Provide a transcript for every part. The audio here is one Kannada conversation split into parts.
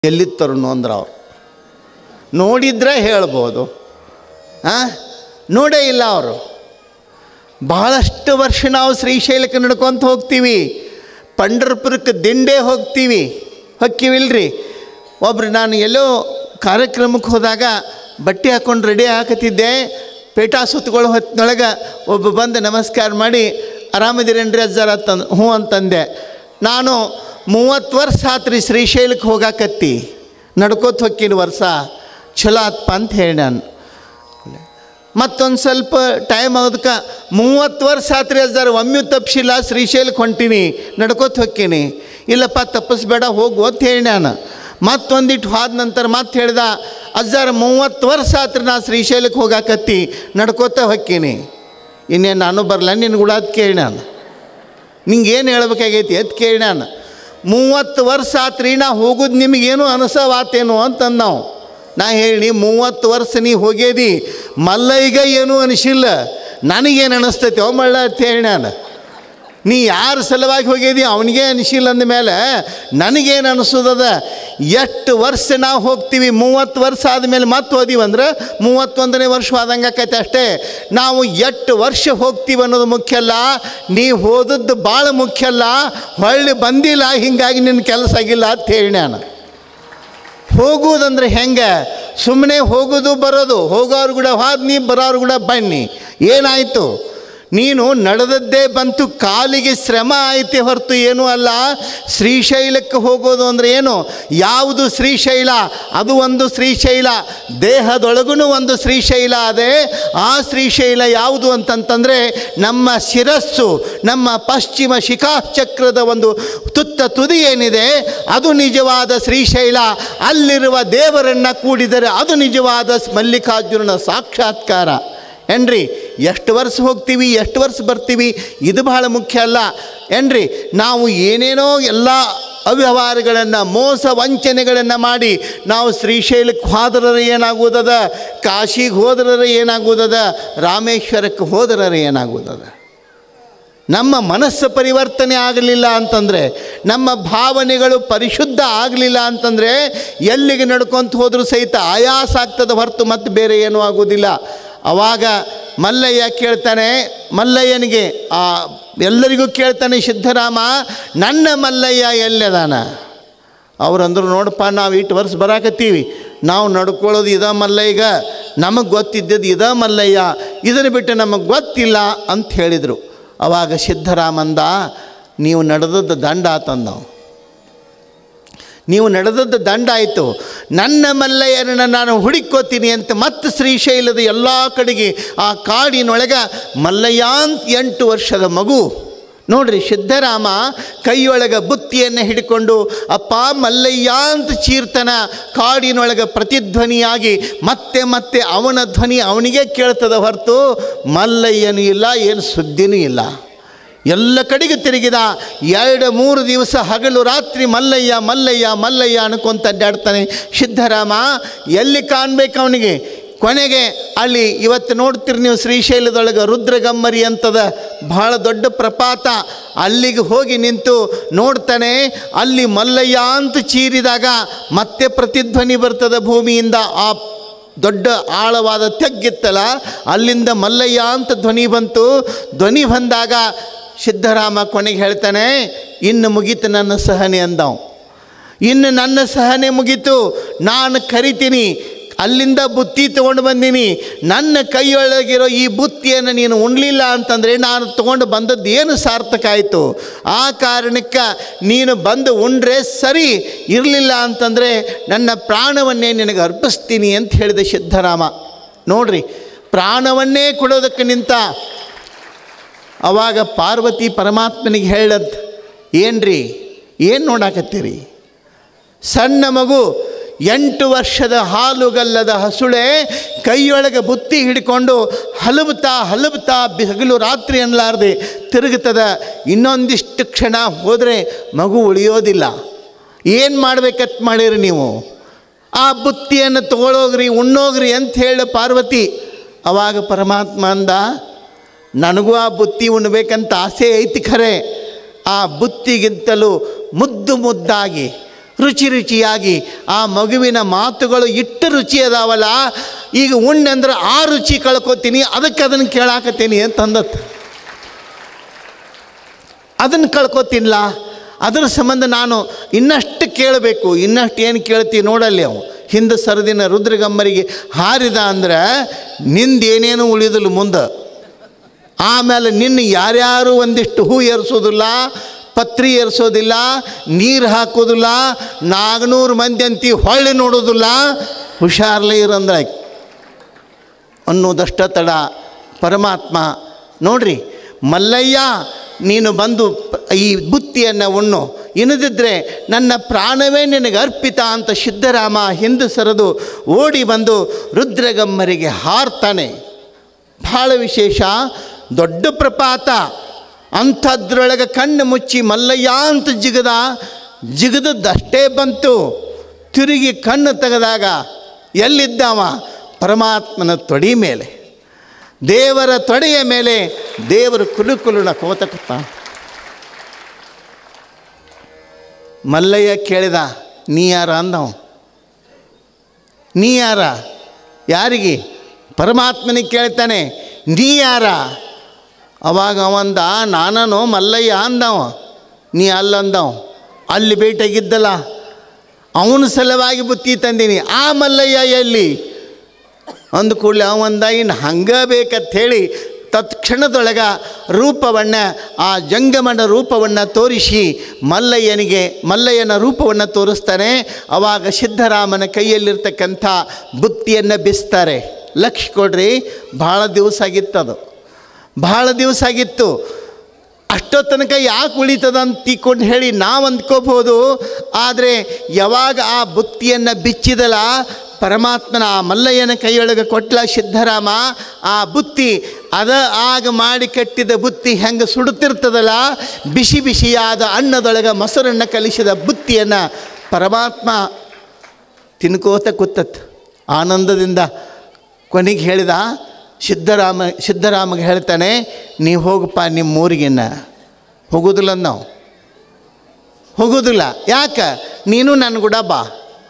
ಎಲ್ಲಿದ್ದು ತರುಣು ಅಂದ್ರೆ ಅವ್ರು ನೋಡಿದ್ರೆ ಹೇಳ್ಬೋದು ಹಾಂ ನೋಡೇ ಇಲ್ಲ ಅವರು ಬಹಳಷ್ಟು ವರ್ಷ ನಾವು ಶ್ರೀಶೈಲಕ್ಕೆ ನಡ್ಕೊತ ಹೋಗ್ತೀವಿ ಪಂಡರಪುರಕ್ಕೆ ದಿಂಡೇ ಹೋಗ್ತೀವಿ ಹೊಕ್ಕಿವಿಲ್ರಿ ಒಬ್ರು ನಾನು ಎಲ್ಲೋ ಕಾರ್ಯಕ್ರಮಕ್ಕೆ ಹೋದಾಗ ಬಟ್ಟೆ ಹಾಕ್ಕೊಂಡು ರೆಡಿ ಹಾಕತ್ತಿದ್ದೆ ಪೇಟಾ ಸುತ್ತಗಳು ಹೊತ್ತಿನೊಳಗೆ ಒಬ್ಬ ಬಂದು ನಮಸ್ಕಾರ ಮಾಡಿ ಆರಾಮದಿರೇನ್ರಿ ಅಜ್ಜಾರ ಅಂತಂದು ಹ್ಞೂ ಅಂತಂದೆ ನಾನು ಮೂವತ್ತು ವರ್ಷ ಆತ್ರಿ ಶ್ರೀಶೈಲಕ್ಕೆ ಹೋಗಾಕತ್ತಿ ನಡ್ಕೋತ ಹೊಕ್ಕಿನ ವರ್ಷ ಚಲೋ ಆತ್ಪ ಅಂತ ಹೇಳಿ ನಾನು ಮತ್ತೊಂದು ಸ್ವಲ್ಪ ಟೈಮ್ ಆಗೋದಕ್ಕೆ ಮೂವತ್ತು ವರ್ಷ ಆತ್ರಿ ಅಜ್ಜಾರ ಒಮ್ಮೆ ತಪ್ಪಿಸಿಲ್ಲ ಶ್ರೀಶೈಲಕ್ಕೆ ಹೊಂಟೀನಿ ನಡ್ಕೋತ ಹೊಕ್ಕೀನಿ ಇಲ್ಲಪ್ಪ ತಪ್ಪಿಸ್ಬೇಡ ಹೋಗು ಅಂತ ಹೇಳಿ ನಾನು ಮತ್ತೊಂದಿಟ್ಟು ಹೋದ ನಂತರ ಮತ್ತೆ ಹೇಳ್ದ ಅಜ್ಜಾರ ಮೂವತ್ತು ವರ್ಷ ಆತ್ರಿ ನಾ ಶ್ರೀಶೈಲಕ್ಕೆ ಹೋಗಾಕತ್ತಿ ನಡ್ಕೋತ ಹೊಕ್ಕೀನಿ ಇನ್ನೇನು ನಾನು ಬರಲ್ಲ ನಿನ್ನ ಕೂಡ ಅದು ಕೇಳಿ ನಾನು ನಿಂಗೆ ಏನು ಹೇಳ್ಬೇಕಾಗೈತಿ ಅಂತ ಕೇಳಿ ನಾನು ಮೂವತ್ತು ವರ್ಷ ಆತ್ರಿ ನಾ ಹೋಗೋದು ನಿಮಗೇನು ಅನಿಸವಾತೇನು ಅಂತಂದು ನಾವು ನಾ ಹೇಳಿ ಮೂವತ್ತು ವರ್ಷ ನೀ ಹೋಗ್ಯದಿ ಮಲ್ಲಯ್ಯಗ ಏನೂ ಅನಿಸಿಲ್ಲ ನನಗೇನು ಅನಿಸ್ತೈತೆ ಓ ಮಳ್ಳ ಅಂತ ಹೇಳಿ ನಾನು ನೀ ಯಾರ ಸಲುವಾಗಿ ಹೋಗ್ಯದಿ ಅವನಿಗೆ ಅನಿಸಿಲ್ಲ ಅಂದಮೇಲೆ ನನಗೇನು ಅನಿಸೋದದ ಎಷ್ಟು ವರ್ಷ ನಾವು ಹೋಗ್ತೀವಿ ಮೂವತ್ತು ವರ್ಷ ಆದಮೇಲೆ ಮತ್ತೆ ಹೋದೀವಿ ಅಂದ್ರೆ ಮೂವತ್ತೊಂದನೇ ವರ್ಷ ಆದಂಗೆ ಆಕೈತೆ ಅಷ್ಟೇ ನಾವು ಎಷ್ಟು ವರ್ಷ ಹೋಗ್ತೀವಿ ಅನ್ನೋದು ಮುಖ್ಯ ಅಲ್ಲ ನೀ ಹೋದದ್ದು ಭಾಳ ಮುಖ್ಯ ಅಲ್ಲ ಹೊಳ್ಳಿ ಬಂದಿಲ್ಲ ಹೀಗಾಗಿ ನಿನ್ನ ಕೆಲಸ ಆಗಿಲ್ಲ ಅಂತ ಹೇಳಿ ನಾನು ಹೋಗುವುದಂದ್ರೆ ಹೆಂಗೆ ಸುಮ್ಮನೆ ಹೋಗೋದು ಬರೋದು ಹೋಗೋರು ಕೂಡ ಹೋದ್ ನೀ ಬರೋರು ಕೂಡ ಬನ್ನಿ ಏನಾಯಿತು ನೀನು ನಡೆದದ್ದೇ ಬಂತು ಕಾಲಿಗೆ ಶ್ರಮ ಐತೆ ಹೊರತು ಏನೂ ಅಲ್ಲ ಶ್ರೀಶೈಲಕ್ಕೆ ಹೋಗೋದು ಅಂದರೆ ಏನು ಯಾವುದು ಶ್ರೀಶೈಲ ಅದು ಒಂದು ಶ್ರೀಶೈಲ ದೇಹದೊಳಗೂ ಒಂದು ಶ್ರೀಶೈಲ ಅದೇ ಆ ಶ್ರೀಶೈಲ ಯಾವುದು ಅಂತಂತಂದರೆ ನಮ್ಮ ಶಿರಸ್ಸು ನಮ್ಮ ಪಶ್ಚಿಮ ಶಿಖಾಚಕ್ರದ ಒಂದು ತುತ್ತ ತುದಿ ಏನಿದೆ ಅದು ನಿಜವಾದ ಶ್ರೀಶೈಲ ಅಲ್ಲಿರುವ ದೇವರನ್ನು ಕೂಡಿದರೆ ಅದು ನಿಜವಾದ ಮಲ್ಲಿಕಾರ್ಜುನನ ಸಾಕ್ಷಾತ್ಕಾರ ಏನ್ರಿ ಎಷ್ಟು ವರ್ಷ ಹೋಗ್ತೀವಿ ಎಷ್ಟು ವರ್ಷ ಬರ್ತೀವಿ ಇದು ಬಹಳ ಮುಖ್ಯ ಅಲ್ಲ ಏನ್ರಿ ನಾವು ಏನೇನೋ ಎಲ್ಲ ಅವ್ಯವಹಾರಗಳನ್ನು ಮೋಸ ವಂಚನೆಗಳನ್ನು ಮಾಡಿ ನಾವು ಶ್ರೀಶೈಲಕ್ಕೆ ಹೋದ್ರ ಏನಾಗುವುದದ ಕಾಶಿಗೆ ಹೋದ್ರ ಏನಾಗುವುದದ ರಾಮೇಶ್ವರಕ್ಕೆ ಹೋದ್ರ ಏನಾಗುವುದದ ನಮ್ಮ ಮನಸ್ಸು ಪರಿವರ್ತನೆ ಆಗಲಿಲ್ಲ ಅಂತಂದರೆ ನಮ್ಮ ಭಾವನೆಗಳು ಪರಿಶುದ್ಧ ಆಗಲಿಲ್ಲ ಅಂತಂದರೆ ಎಲ್ಲಿಗೆ ನಡ್ಕೊಂತ ಹೋದರೂ ಸಹಿತ ಆಯಾಸ ಆಗ್ತದೆ ಹೊರತು ಮತ್ತೆ ಬೇರೆ ಏನೂ ಆಗೋದಿಲ್ಲ ಅವಾಗ ಮಲ್ಲಯ್ಯ ಕೇಳ್ತಾನೆ ಮಲ್ಲಯ್ಯನಿಗೆ ಆ ಎಲ್ಲರಿಗೂ ಕೇಳ್ತಾನೆ ಸಿದ್ಧರಾಮ ನನ್ನ ಮಲ್ಲಯ್ಯ ಎಲ್ಲದಾನ ಅವ್ರಂದ್ರು ನೋಡಪ್ಪ ನಾವು ಇಟ್ಟು ವರ್ಷ ಬರಾಕತ್ತೀವಿ ನಾವು ನಡ್ಕೊಳ್ಳೋದು ಇದ ಮಲ್ಲಯ್ಯಗ ನಮಗೆ ಗೊತ್ತಿದ್ದದ್ದು ಇದ ಮಲ್ಲಯ್ಯ ಇದನ್ನು ಬಿಟ್ಟು ನಮಗೆ ಗೊತ್ತಿಲ್ಲ ಅಂತ ಹೇಳಿದರು ಅವಾಗ ಸಿದ್ಧರಾಮಂದ ನೀವು ನಡೆದದ್ದು ದಂಡ ಆತಂದವು ನೀವು ನಡೆದದ್ದು ದಂಡ ಆಯಿತು ನನ್ನ ಮಲ್ಲಯ್ಯನನ್ನು ನಾನು ಹುಡುಕೋತೀನಿ ಅಂತ ಮತ್ತೆ ಶ್ರೀಶೈಲದ ಎಲ್ಲ ಕಡೆಗೆ ಆ ಕಾಡಿನೊಳಗೆ ಮಲ್ಲಯ್ಯ ಅಂತ ಎಂಟು ವರ್ಷದ ಮಗು ನೋಡ್ರಿ ಸಿದ್ಧರಾಮ ಕೈಯೊಳಗೆ ಬುತ್ತಿಯನ್ನು ಹಿಡ್ಕೊಂಡು ಅಪ್ಪ ಮಲ್ಲಯ್ಯ ಅಂತ ಚೀರ್ತನ ಕಾಡಿನೊಳಗೆ ಪ್ರತಿಧ್ವನಿಯಾಗಿ ಮತ್ತೆ ಮತ್ತೆ ಅವನ ಧ್ವನಿ ಅವನಿಗೆ ಕೇಳ್ತದ ಹೊರತು ಮಲ್ಲಯ್ಯನೂ ಇಲ್ಲ ಏನು ಸುದ್ದಿನೂ ಇಲ್ಲ ಎಲ್ಲ ಕಡೆಗೆ ತಿರುಗಿದ ಎರಡು ಮೂರು ದಿವಸ ಹಗಲು ರಾತ್ರಿ ಮಲ್ಲಯ್ಯ ಮಲ್ಲಯ್ಯ ಮಲ್ಲಯ್ಯ ಅನ್ಕೊಂತ ಅಡ್ಡಾಡ್ತಾನೆ ಸಿದ್ಧರಾಮ ಎಲ್ಲಿ ಕಾಣ್ಬೇಕು ಅವನಿಗೆ ಕೊನೆಗೆ ಅಲ್ಲಿ ಇವತ್ತು ನೋಡ್ತೀರಿ ನೀವು ಶ್ರೀಶೈಲದೊಳಗೆ ರುದ್ರಗಮ್ಮರಿ ಅಂತದ ಬಹಳ ದೊಡ್ಡ ಪ್ರಪಾತ ಅಲ್ಲಿಗೆ ಹೋಗಿ ನಿಂತು ನೋಡ್ತಾನೆ ಅಲ್ಲಿ ಮಲ್ಲಯ್ಯ ಅಂತ ಚೀರಿದಾಗ ಮತ್ತೆ ಪ್ರತಿಧ್ವನಿ ಬರ್ತದೆ ಭೂಮಿಯಿಂದ ಆ ದೊಡ್ಡ ಆಳವಾದ ತೆಗ್ಗಿತ್ತಲ್ಲ ಅಲ್ಲಿಂದ ಮಲ್ಲಯ್ಯ ಅಂತ ಧ್ವನಿ ಬಂತು ಧ್ವನಿ ಬಂದಾಗ ಸಿದ್ಧರಾಮ ಕೊನೆಗೆ ಹೇಳ್ತಾನೆ ಇನ್ನು ಮುಗೀತು ನನ್ನ ಸಹನೆ ಅಂದವು ಇನ್ನು ನನ್ನ ಸಹನೆ ಮುಗೀತು ನಾನು ಕರಿತೀನಿ ಅಲ್ಲಿಂದ ಬುತ್ತಿ ತೊಗೊಂಡು ಬಂದೀನಿ ನನ್ನ ಕೈಯೊಳಗಿರೋ ಈ ಬುತ್ತಿಯನ್ನು ನೀನು ಉಣ್ಲಿಲ್ಲ ಅಂತಂದರೆ ನಾನು ತೊಗೊಂಡು ಬಂದದ್ದು ಏನು ಸಾರ್ಥಕ ಆಯಿತು ಆ ಕಾರಣಕ್ಕೆ ನೀನು ಬಂದು ಉಂಡ್ರೆ ಸರಿ ಇರಲಿಲ್ಲ ಅಂತಂದರೆ ನನ್ನ ಪ್ರಾಣವನ್ನೇ ನಿನಗೆ ಅರ್ಪಿಸ್ತೀನಿ ಅಂತ ಹೇಳಿದೆ ಸಿದ್ಧರಾಮ ನೋಡ್ರಿ ಪ್ರಾಣವನ್ನೇ ಕೊಡೋದಕ್ಕೆ ನಿಂತ ಅವಾಗ ಪಾರ್ವತಿ ಪರಮಾತ್ಮನಿಗೆ ಹೇಳದ್ ಏನ್ರಿ ಏನು ನೋಡಾಕತ್ತೀರಿ ಸಣ್ಣ ಮಗು ಎಂಟು ವರ್ಷದ ಹಾಲುಗಲ್ಲದ ಹಸುಳೆ ಕೈಯೊಳಗೆ ಬುತ್ತಿ ಹಿಡ್ಕೊಂಡು ಹಲಬುತ್ತಾ ಹಲಬುತ್ತಾ ಹಗಲು ರಾತ್ರಿ ಅನ್ಲಾರ್ದೆ ತಿರುಗುತ್ತದ ಇನ್ನೊಂದಿಷ್ಟು ಕ್ಷಣ ಹೋದರೆ ಮಗು ಉಳಿಯೋದಿಲ್ಲ ಏನು ಮಾಡ್ಬೇಕತ್ ಮಾಡಿರಿ ನೀವು ಆ ಬುತ್ತಿಯನ್ನು ತಗೊಳ್ಳೋಗ್ರಿ ಉಣ್ಣೋಗ್ರಿ ಅಂತ ಹೇಳಿ ಪಾರ್ವತಿ ಅವಾಗ ಪರಮಾತ್ಮ ಅಂದ ನನಗೂ ಆ ಬುತ್ತಿ ಉಣ್ಬೇಕಂತ ಆಸೆ ಐತಿ ಖರೆ ಆ ಬುತ್ತಿಗಿಂತಲೂ ಮುದ್ದು ಮುದ್ದಾಗಿ ರುಚಿ ರುಚಿಯಾಗಿ ಆ ಮಗುವಿನ ಮಾತುಗಳು ಇಟ್ಟು ರುಚಿ ಅದಾವಲ್ಲ ಈಗ ಉಣ್ಣಂದ್ರೆ ಆ ರುಚಿ ಕಳ್ಕೊತೀನಿ ಅದಕ್ಕೆ ಅದನ್ನು ಕೇಳಾಕತ್ತೀನಿ ಅಂತ ಅಂದತ್ತು ಅದನ್ನು ಕಳ್ಕೊತಿಲ್ಲ ಅದರ ಸಂಬಂಧ ನಾನು ಇನ್ನಷ್ಟು ಕೇಳಬೇಕು ಇನ್ನಷ್ಟು ಏನು ಕೇಳ್ತೀವಿ ನೋಡಲ್ಲಿ ಅವು ಹಿಂದೆ ಸರದಿನ ರುದ್ರಗಮ್ಮರಿಗೆ ಹಾರಿದ ಅಂದ್ರೆ ನಿಂದೇನೇನು ಉಳಿದಿಲ್ಲ ಮುಂದೆ ಆಮೇಲೆ ನಿನ್ನ ಯಾರ್ಯಾರು ಒಂದಿಷ್ಟು ಹೂ ಏರಿಸೋದಿಲ್ಲ ಪತ್ರಿ ಏರಿಸೋದಿಲ್ಲ ನೀರು ಹಾಕೋದಿಲ್ಲ ನಾಲ್ಕುನೂರು ಮಂದಿ ಅಂತಿ ಹೊಳ್ಳಿ ನೋಡೋದಿಲ್ಲ ಹುಷಾರ್ಲೆ ಇರಂದ್ರೆ ಅನ್ನೋದಷ್ಟ ತಡ ಪರಮಾತ್ಮ ನೋಡ್ರಿ ಮಲ್ಲಯ್ಯ ನೀನು ಬಂದು ಪ- ಈ ಬುತ್ತಿಯನ್ನು ಉಣ್ಣು ಇನದಿದ್ದರೆ ನನ್ನ ಪ್ರಾಣವೇ ನಿನಗೆ ಅರ್ಪಿತ ಅಂತ ಸಿದ್ದರಾಮ ಹಿಂದೆ ಸರಿದು ಓಡಿ ಬಂದು ರುದ್ರಗಮ್ಮರಿಗೆ ಹಾರ್ತಾನೆ ಭಾಳ ವಿಶೇಷ ದೊಡ್ಡ ಪ್ರಪಾತ ಅಂಥದ್ರೊಳಗೆ ಕಣ್ಣು ಮುಚ್ಚಿ ಮಲ್ಲಯ್ಯ ಅಂತ ಜಿಗದ ಜಿಗದದ್ದಷ್ಟೇ ಬಂತು ತಿರುಗಿ ಕಣ್ಣು ತೆಗೆದಾಗ ಎಲ್ಲಿದ್ದಾವ ಪರಮಾತ್ಮನ ತೊಡಿ ಮೇಲೆ ದೇವರ ತೊಡೆಯ ಮೇಲೆ ದೇವರು ಕುಲು ಕುಲುನ ಕೋತಕತ್ತ ಮಲ್ಲಯ್ಯ ಕೇಳಿದ ನೀ ಯಾರ ಅಂದವ ನೀ ಯಾರ ಯಾರಿಗೆ ಪರಮಾತ್ಮನಿಗೆ ಕೇಳ್ತಾನೆ ನೀ ಯಾರ ಅವಾಗ ಅವಂದ ನಾನನು ಮಲ್ಲಯ್ಯ ಅಂದವ ನೀ ಅಲ್ಲಂದವ ಅಲ್ಲಿ ಭೇಟಿಯಾಗಿದ್ದಲ್ಲ ಅವನ ಸಲುವಾಗಿ ಬುತ್ತಿ ತಂದೀನಿ ಆ ಮಲ್ಲಯ್ಯ ಎಲ್ಲಿ ಅಂದ ಕೂಡಲೇ ಅವಂದ ಇನ್ನು ಹಂಗೆ ಬೇಕಂತ ಹೇಳಿ ತತ್ಕ್ಷಣದೊಳಗ ರೂಪವನ್ನು ಆ ಜಂಗಮನ ರೂಪವನ್ನು ತೋರಿಸಿ ಮಲ್ಲಯ್ಯನಿಗೆ ಮಲ್ಲಯ್ಯನ ರೂಪವನ್ನು ತೋರಿಸ್ತಾನೆ ಅವಾಗ ಸಿದ್ದರಾಮನ ಕೈಯಲ್ಲಿರ್ತಕ್ಕಂಥ ಬುತ್ತಿಯನ್ನು ಬಿಸ್ತಾರೆ ಲಕ್ಷ ಕೊಡ್ರಿ ಭಾಳ ದಿವಸ ಆಗಿತ್ತದು ಭಾಳ ದಿವಸ ಆಗಿತ್ತು ಅಷ್ಟೋ ತನಕ ಯಾಕೆ ಉಳಿತದ ಅಂತ ತಿಕ್ಕೊಂಡು ಹೇಳಿ ನಾವು ಅಂದ್ಕೋಬೋದು ಆದರೆ ಯಾವಾಗ ಆ ಬುತ್ತಿಯನ್ನು ಬಿಚ್ಚಿದಲ್ಲ ಪರಮಾತ್ಮನ ಆ ಮಲ್ಲಯ್ಯನ ಕೈಯೊಳಗೆ ಕೊಟ್ಲ ಸಿದ್ಧರಾಮ ಆ ಬುತ್ತಿ ಅದ ಆಗ ಮಾಡಿ ಕಟ್ಟಿದ ಬುತ್ತಿ ಹೆಂಗೆ ಸುಡುತ್ತಿರ್ತದಲ್ಲ ಬಿಸಿ ಬಿಸಿಯಾದ ಅನ್ನದೊಳಗೆ ಮೊಸರನ್ನು ಕಲಿಸಿದ ಬುತ್ತಿಯನ್ನು ಪರಮಾತ್ಮ ತಿನ್ಕೋತ ಕೂತತ್ ಆನಂದದಿಂದ ಕೊನೆಗೆ ಹೇಳಿದ ಸಿದ್ಧರಾಮ ಸಿದ್ಧರಾಮಗೆ ಹೇಳ್ತಾನೆ ನೀ ಹೋಗಪ್ಪ ನಿಮ್ಮ ಊರಿಗೆನ್ನ ಹೋಗೋದಿಲ್ಲ ನಾವು ಹೋಗೋದಿಲ್ಲ ಯಾಕೆ ನೀನು ನನ್ನ ಕೂಡ ಬಾ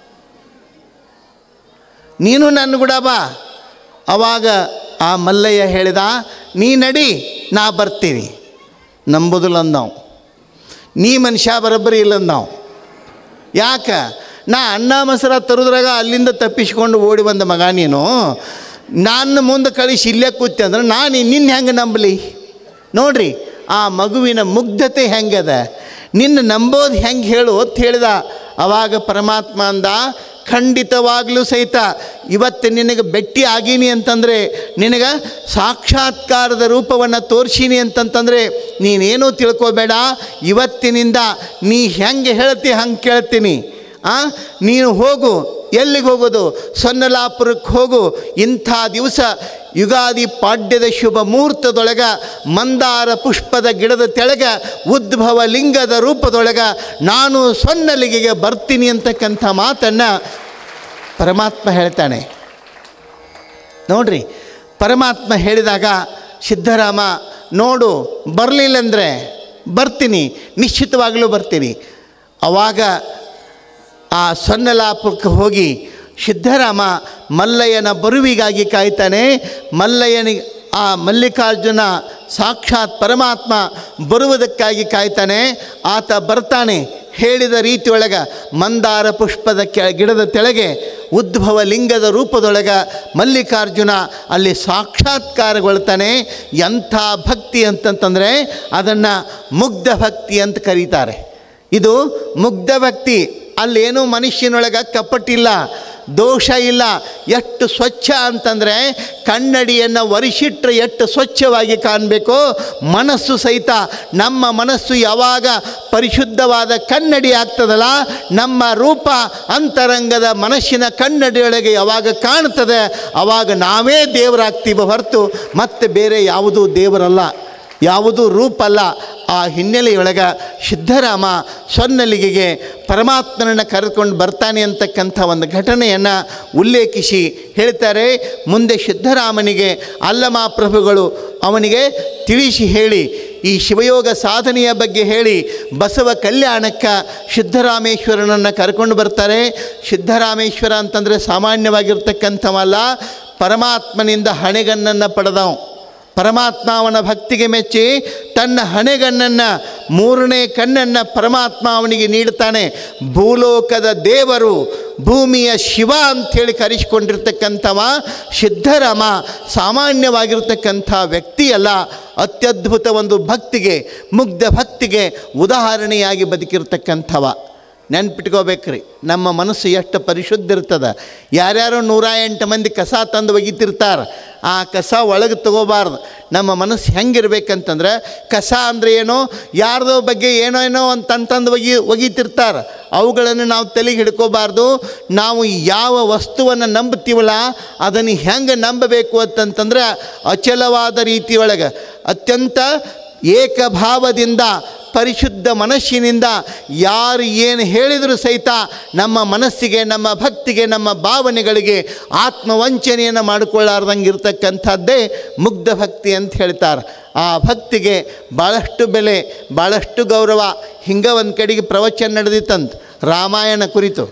ನೀನು ನನ್ನ ಕೂಡ ಬಾ ಅವಾಗ ಆ ಮಲ್ಲಯ್ಯ ಹೇಳಿದ ನೀ ನಡಿ ನಾ ಬರ್ತೀನಿ ನಂಬುದಿಲ್ಲ ಅಂದವು ನೀ ಮನುಷ್ಯ ಬರೋಬ್ಬರಿ ಇಲ್ಲ ಅಂದವು ಯಾಕೆ ನಾ ಅನ್ನ ಮೊಸರ ತರೋದ್ರಾಗ ಅಲ್ಲಿಂದ ತಪ್ಪಿಸ್ಕೊಂಡು ಓಡಿ ಬಂದ ಮಗ ನೀನು ನನ್ನ ಮುಂದೆ ಕಳಿಸಿ ಇಲ್ಲೇ ಕೂತೆ ಅಂದ್ರೆ ನಾನು ನಿನ್ನ ಹೆಂಗೆ ನಂಬಲಿ ನೋಡ್ರಿ ಆ ಮಗುವಿನ ಮುಗ್ಧತೆ ಹೆಂಗದ ನಿನ್ನ ನಂಬೋದು ಹೆಂಗೆ ಹೇಳು ಅಂತ ಹೇಳಿದ ಅವಾಗ ಪರಮಾತ್ಮ ಅಂದ ಖಂಡಿತವಾಗಲೂ ಸಹಿತ ಇವತ್ತು ನಿನಗೆ ಭೇಟಿ ಆಗೀನಿ ಅಂತಂದರೆ ನಿನಗೆ ಸಾಕ್ಷಾತ್ಕಾರದ ರೂಪವನ್ನು ತೋರಿಸೀನಿ ಅಂತಂತಂದರೆ ನೀನೇನೂ ತಿಳ್ಕೊಬೇಡ ಇವತ್ತಿನಿಂದ ನೀ ಹೆಂಗೆ ಹೇಳ್ತಿ ಹಂಗೆ ಕೇಳ್ತೀನಿ ಆ ನೀನು ಹೋಗು ಎಲ್ಲಿಗೆ ಹೋಗೋದು ಸೊನ್ನಲಾಪುರಕ್ಕೆ ಹೋಗು ಇಂಥ ದಿವಸ ಯುಗಾದಿ ಪಾಡ್ಯದ ಶುಭ ಮುಹೂರ್ತದೊಳಗ ಮಂದಾರ ಪುಷ್ಪದ ಗಿಡದ ತೆಳಗ ಉದ್ಭವ ಲಿಂಗದ ರೂಪದೊಳಗ ನಾನು ಸೊನ್ನಲಿಗೆಗೆ ಬರ್ತೀನಿ ಅಂತಕ್ಕಂಥ ಮಾತನ್ನು ಪರಮಾತ್ಮ ಹೇಳ್ತಾನೆ ನೋಡ್ರಿ ಪರಮಾತ್ಮ ಹೇಳಿದಾಗ ಸಿದ್ಧರಾಮ ನೋಡು ಬರಲಿಲ್ಲಂದರೆ ಬರ್ತೀನಿ ನಿಶ್ಚಿತವಾಗಲೂ ಬರ್ತೀನಿ ಅವಾಗ ಆ ಸೊನ್ನಲಾಪಕ್ಕೆ ಹೋಗಿ ಸಿದ್ಧರಾಮ ಮಲ್ಲಯ್ಯನ ಬರುವಿಗಾಗಿ ಕಾಯ್ತಾನೆ ಮಲ್ಲಯ್ಯನಿಗೆ ಆ ಮಲ್ಲಿಕಾರ್ಜುನ ಸಾಕ್ಷಾತ್ ಪರಮಾತ್ಮ ಬರುವುದಕ್ಕಾಗಿ ಕಾಯ್ತಾನೆ ಆತ ಬರ್ತಾನೆ ಹೇಳಿದ ರೀತಿಯೊಳಗೆ ಮಂದಾರ ಪುಷ್ಪದ ಕೆ ಗಿಡದ ತೆಳಗೆ ಉದ್ಭವ ಲಿಂಗದ ರೂಪದೊಳಗೆ ಮಲ್ಲಿಕಾರ್ಜುನ ಅಲ್ಲಿ ಸಾಕ್ಷಾತ್ಕಾರಗೊಳ್ತಾನೆ ಎಂಥ ಭಕ್ತಿ ಅಂತಂತಂದರೆ ಅದನ್ನು ಮುಗ್ಧ ಭಕ್ತಿ ಅಂತ ಕರೀತಾರೆ ಇದು ಮುಗ್ಧ ಭಕ್ತಿ ಅಲ್ಲೇನೂ ಮನುಷ್ಯನೊಳಗೆ ಕಪಟ್ಟಿಲ್ಲ ದೋಷ ಇಲ್ಲ ಎಷ್ಟು ಸ್ವಚ್ಛ ಅಂತಂದರೆ ಕನ್ನಡಿಯನ್ನು ಒರೆಸಿಟ್ರೆ ಎಷ್ಟು ಸ್ವಚ್ಛವಾಗಿ ಕಾಣಬೇಕು ಮನಸ್ಸು ಸಹಿತ ನಮ್ಮ ಮನಸ್ಸು ಯಾವಾಗ ಪರಿಶುದ್ಧವಾದ ಕನ್ನಡಿ ಆಗ್ತದಲ್ಲ ನಮ್ಮ ರೂಪ ಅಂತರಂಗದ ಮನಸ್ಸಿನ ಕನ್ನಡಿಯೊಳಗೆ ಯಾವಾಗ ಕಾಣ್ತದೆ ಆವಾಗ ನಾವೇ ದೇವರಾಗ್ತೀವಿ ಹೊರತು ಮತ್ತೆ ಬೇರೆ ಯಾವುದೂ ದೇವರಲ್ಲ ಯಾವುದೂ ರೂಪ ಅಲ್ಲ ಆ ಹಿನ್ನೆಲೆಯೊಳಗೆ ಸಿದ್ಧರಾಮ ಸೊನ್ನಲಿಗೆಗೆ ಪರಮಾತ್ಮನನ್ನು ಕರೆದುಕೊಂಡು ಬರ್ತಾನೆ ಅಂತಕ್ಕಂಥ ಒಂದು ಘಟನೆಯನ್ನು ಉಲ್ಲೇಖಿಸಿ ಹೇಳ್ತಾರೆ ಮುಂದೆ ಸಿದ್ಧರಾಮನಿಗೆ ಅಲ್ಲಮ ಪ್ರಭುಗಳು ಅವನಿಗೆ ತಿಳಿಸಿ ಹೇಳಿ ಈ ಶಿವಯೋಗ ಸಾಧನೆಯ ಬಗ್ಗೆ ಹೇಳಿ ಬಸವ ಕಲ್ಯಾಣಕ್ಕೆ ಸಿದ್ಧರಾಮೇಶ್ವರನನ್ನು ಕರ್ಕೊಂಡು ಬರ್ತಾರೆ ಸಿದ್ಧರಾಮೇಶ್ವರ ಅಂತಂದರೆ ಸಾಮಾನ್ಯವಾಗಿರ್ತಕ್ಕಂಥವಲ್ಲ ಪರಮಾತ್ಮನಿಂದ ಹಣೆಗಣ್ಣನ್ನು ಪಡೆದವು ಪರಮಾತ್ಮ ಅವನ ಭಕ್ತಿಗೆ ಮೆಚ್ಚಿ ತನ್ನ ಹಣೆಗಣ್ಣನ್ನು ಮೂರನೇ ಕಣ್ಣನ್ನು ಪರಮಾತ್ಮ ಅವನಿಗೆ ನೀಡ್ತಾನೆ ಭೂಲೋಕದ ದೇವರು ಭೂಮಿಯ ಶಿವ ಅಂಥೇಳಿ ಕರೆಸಿಕೊಂಡಿರ್ತಕ್ಕಂಥವ ಸಿದ್ಧರಾಮ ಸಾಮಾನ್ಯವಾಗಿರ್ತಕ್ಕಂಥ ವ್ಯಕ್ತಿಯಲ್ಲ ಅತ್ಯದ್ಭುತ ಒಂದು ಭಕ್ತಿಗೆ ಮುಗ್ಧ ಭಕ್ತಿಗೆ ಉದಾಹರಣೆಯಾಗಿ ಬದುಕಿರ್ತಕ್ಕಂಥವ ನೆನ್ಪಿಟ್ಕೋಬೇಕ್ರಿ ನಮ್ಮ ಮನಸ್ಸು ಎಷ್ಟು ಪರಿಶುದ್ಧ ಇರ್ತದ ಯಾರ್ಯಾರೋ ನೂರ ಎಂಟು ಮಂದಿ ಕಸ ತಂದು ಒಗಿತಿರ್ತಾರೆ ಆ ಕಸ ಒಳಗೆ ತಗೋಬಾರ್ದು ನಮ್ಮ ಮನಸ್ಸು ಹೆಂಗಿರ್ಬೇಕಂತಂದ್ರೆ ಕಸ ಅಂದರೆ ಏನೋ ಯಾರ್ದೋ ಬಗ್ಗೆ ಏನೋ ಏನೋ ಅಂತ ತಂತಂದು ಒಗಿ ಒಗಿತಿರ್ತಾರೆ ಅವುಗಳನ್ನು ನಾವು ತಲೆಗೆ ಹಿಡ್ಕೋಬಾರ್ದು ನಾವು ಯಾವ ವಸ್ತುವನ್ನು ನಂಬ್ತೀವಲ್ಲ ಅದನ್ನು ಹೆಂಗೆ ನಂಬಬೇಕು ಅಂತಂತಂದ್ರೆ ಅಚಲವಾದ ರೀತಿಯೊಳಗೆ ಅತ್ಯಂತ ಏಕಭಾವದಿಂದ ಪರಿಶುದ್ಧ ಮನಸ್ಸಿನಿಂದ ಯಾರು ಏನು ಹೇಳಿದರೂ ಸಹಿತ ನಮ್ಮ ಮನಸ್ಸಿಗೆ ನಮ್ಮ ಭಕ್ತಿಗೆ ನಮ್ಮ ಭಾವನೆಗಳಿಗೆ ಆತ್ಮವಂಚನೆಯನ್ನು ಮಾಡಿಕೊಳ್ಳಾರ್ದಂಗೆ ಇರ್ತಕ್ಕಂಥದ್ದೇ ಮುಗ್ಧ ಭಕ್ತಿ ಅಂತ ಹೇಳ್ತಾರೆ ಆ ಭಕ್ತಿಗೆ ಭಾಳಷ್ಟು ಬೆಲೆ ಭಾಳಷ್ಟು ಗೌರವ ಹಿಂಗೆ ಒಂದು ಕಡೆಗೆ ಪ್ರವಚನ ನಡೆದಿತ್ತಂತ ರಾಮಾಯಣ ಕುರಿತು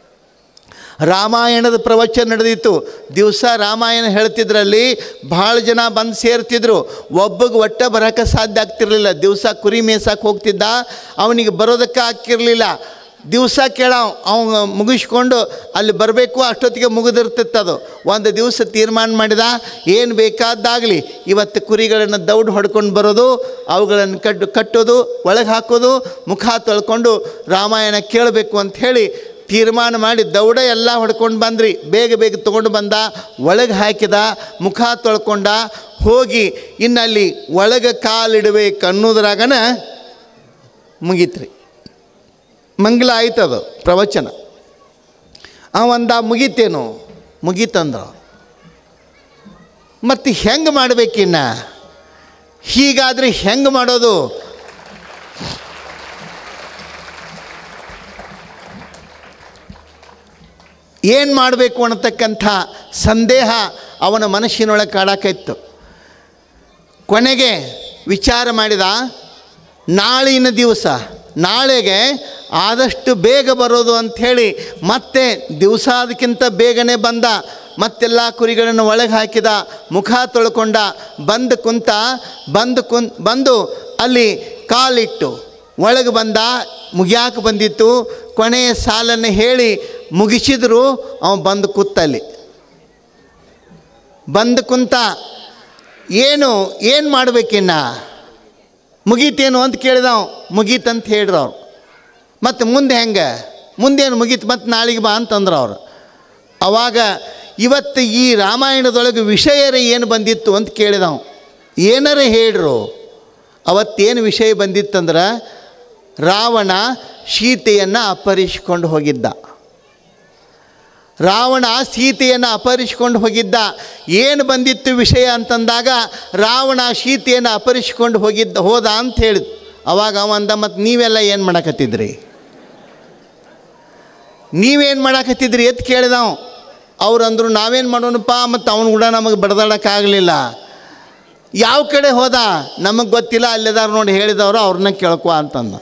ರಾಮಾಯಣದ ಪ್ರವಚನ ನಡೆದಿತ್ತು ದಿವಸ ರಾಮಾಯಣ ಹೇಳ್ತಿದ್ರಲ್ಲಿ ಭಾಳ ಜನ ಬಂದು ಸೇರ್ತಿದ್ರು ಒಬ್ಬಗೆ ಒಟ್ಟ ಬರೋಕ್ಕೆ ಸಾಧ್ಯ ಆಗ್ತಿರ್ಲಿಲ್ಲ ದಿವಸ ಕುರಿ ಮೇಯ್ಸಕ್ಕೆ ಹೋಗ್ತಿದ್ದ ಅವನಿಗೆ ಬರೋದಕ್ಕೆ ಆಗ್ತಿರ್ಲಿಲ್ಲ ದಿವಸ ಕೇಳ ಅವ ಮುಗಿಸ್ಕೊಂಡು ಅಲ್ಲಿ ಬರಬೇಕು ಅಷ್ಟೊತ್ತಿಗೆ ಮುಗಿದಿರ್ತಿತ್ತದು ಒಂದು ದಿವಸ ತೀರ್ಮಾನ ಮಾಡಿದ ಏನು ಬೇಕಾದಾಗಲಿ ಇವತ್ತು ಕುರಿಗಳನ್ನು ದೌಡ್ ಹೊಡ್ಕೊಂಡು ಬರೋದು ಅವುಗಳನ್ನು ಕಟ್ಟು ಕಟ್ಟೋದು ಒಳಗೆ ಹಾಕೋದು ಮುಖ ತೊಳ್ಕೊಂಡು ರಾಮಾಯಣ ಕೇಳಬೇಕು ಅಂತ ಹೇಳಿ ತೀರ್ಮಾನ ಮಾಡಿ ದೌಡ ಎಲ್ಲ ಹೊಡ್ಕೊಂಡು ಬಂದ್ರಿ ಬೇಗ ಬೇಗ ತೊಗೊಂಡು ಬಂದ ಒಳಗೆ ಹಾಕಿದ ಮುಖ ತೊಳ್ಕೊಂಡ ಹೋಗಿ ಇನ್ನಲ್ಲಿ ಒಳಗೆ ಕಾಲಿಡಬೇಕು ಅನ್ನೋದ್ರಾಗನ ಮುಗೀತ್ರಿ ಮಂಗಲ ಆಯ್ತದು ಪ್ರವಚನ ಅವಂದ ಮುಗೀತೇನು ಮುಗೀತಂದ್ರು ಮತ್ತು ಹೆಂಗೆ ಮಾಡ್ಬೇಕಿನ್ನ ಹೀಗಾದರೆ ಹೆಂಗೆ ಮಾಡೋದು ಏನು ಮಾಡಬೇಕು ಅನ್ನತಕ್ಕಂಥ ಸಂದೇಹ ಅವನ ಮನಸ್ಸಿನೊಳಗೆ ಕಾಡಾಕಿತ್ತು ಕೊನೆಗೆ ವಿಚಾರ ಮಾಡಿದ ನಾಳಿನ ದಿವಸ ನಾಳೆಗೆ ಆದಷ್ಟು ಬೇಗ ಬರೋದು ಅಂಥೇಳಿ ಮತ್ತೆ ದಿವಸ ಅದಕ್ಕಿಂತ ಬೇಗನೆ ಬಂದ ಮತ್ತೆಲ್ಲ ಕುರಿಗಳನ್ನು ಒಳಗೆ ಹಾಕಿದ ಮುಖ ತೊಳ್ಕೊಂಡ ಬಂದು ಕುಂತ ಬಂದು ಕುನ್ ಬಂದು ಅಲ್ಲಿ ಕಾಲಿಟ್ಟು ಒಳಗೆ ಬಂದ ಮುಗಿಯಾಕೆ ಬಂದಿತ್ತು ಕೊನೆಯ ಸಾಲನ್ನು ಹೇಳಿ ಮುಗಿಸಿದ್ರು ಅವ ಬಂದು ಕೂತಲ್ಲಿ ಬಂದು ಕುಂತ ಏನು ಏನು ಮಾಡ್ಬೇಕಿನ್ನ ಮುಗೀತೇನು ಅಂತ ಕೇಳಿದವ ಮುಗೀತಂತ ಹೇಳ್ರು ಅವ್ರು ಮತ್ತು ಮುಂದೆ ಹೆಂಗೆ ಮುಂದೇನು ಮುಗೀತು ಮತ್ತು ನಾಳೆಗೆ ಬಾ ಅಂತಂದ್ರು ಅವರು ಅವಾಗ ಇವತ್ತು ಈ ರಾಮಾಯಣದೊಳಗೆ ವಿಷಯರೇ ಏನು ಬಂದಿತ್ತು ಅಂತ ಕೇಳಿದವ ಏನಾರ ಹೇಳ್ರು ಅವತ್ತೇನು ವಿಷಯ ಬಂದಿತ್ತಂದ್ರೆ ರಾವಣ ಸೀತೆಯನ್ನು ಅಪಹರಿಸಿಕೊಂಡು ಹೋಗಿದ್ದ ರಾವಣ ಸೀತೆಯನ್ನು ಅಪಹರಿಸಿಕೊಂಡು ಹೋಗಿದ್ದ ಏನು ಬಂದಿತ್ತು ವಿಷಯ ಅಂತಂದಾಗ ರಾವಣ ಸೀತೆಯನ್ನು ಅಪಹರಿಸಿಕೊಂಡು ಹೋಗಿದ್ದ ಹೋದ ಅಂತ ಹೇಳಿದ್ ಅವಾಗ ಅವ ಅಂದ ಮತ್ತು ನೀವೆಲ್ಲ ಏನು ಮಾಡಕತ್ತಿದ್ರಿ ನೀವೇನು ಮಾಡಕತ್ತಿದ್ರಿ ಎತ್ ಕೇಳಿದವ ಅವ್ರು ಅಂದರು ನಾವೇನು ಮಾಡೋಣಪ್ಪ ಮತ್ತು ಅವನು ಕೂಡ ನಮಗೆ ಬಡ್ದಾಡೋಕ್ಕಾಗಲಿಲ್ಲ ಯಾವ ಕಡೆ ಹೋದ ನಮಗೆ ಗೊತ್ತಿಲ್ಲ ಅಲ್ಲಿದಾರ ನೋಡಿ ಹೇಳಿದವರು ಅವ್ರನ್ನ ಕೇಳ್ಕೊ ಅಂತಂದ